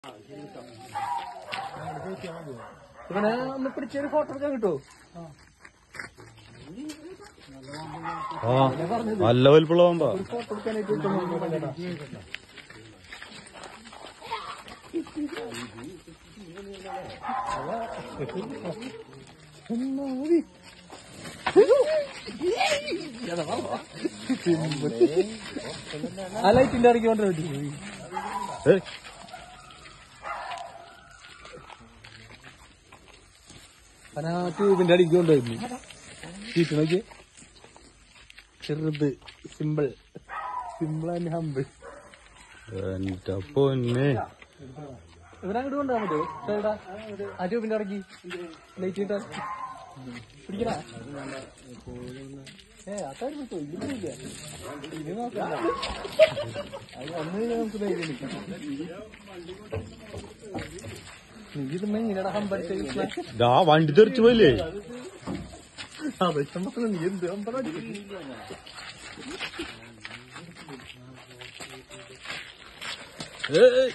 ഇവനെ ഒന്ന് പിടിച്ചൊരു ഫോട്ടോ എടുക്കാൻ കിട്ടുമോ ആ നല്ല വലിപ്പുള്ള പാമ്പാ ഒരു ഫോട്ടോ എടുക്കാനായിട്ട് കിട്ടുമോ ആ ലൈറ്റിന്റെ ഇറക്കി കൊണ്ടുപോയി ഏയ് അവൻ ആ ട്യൂബിന്റെ അടിക്ക് കൊണ്ടുപോയിരുന്നു ചീറ്റ് നോക്കി ചെറുത് സിമ്പിൾ സിമ്പിൾ ആൻഡ് ഹമ്പിൾ എന്റെ പൊന്നെ ഇവരങ്ങോട്ട് കൊണ്ടുപോകാൻ പറ്റുമോ ചേട്ടാ ആ ട്യൂബിന്റെ ഇറക്കി ലൈറ്റ് ഇട്ടാ പിടിക്കണ ഏ അതായത് കിട്ടുമോ ഇതില്ല ഇത് നോക്കണ്ട അത് വന്നു കഴിഞ്ഞാൽ നമുക്ക് ധൈര്യം നിൽക്കാം നീ ഇതുമ്മ ഇങ്ങനെയാ ഹമ്പടിച്ച ദാ വണ്ടി തെറിച്ചു പോയില്ലേ അതൊക്കെ നീ എന്ത് ഹമ്പടി ഏയ്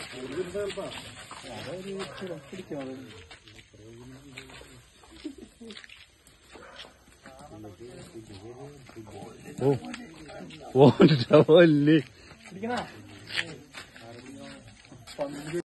ഓ ഓന്റെ പൊല്ലേ പിടിക്കണ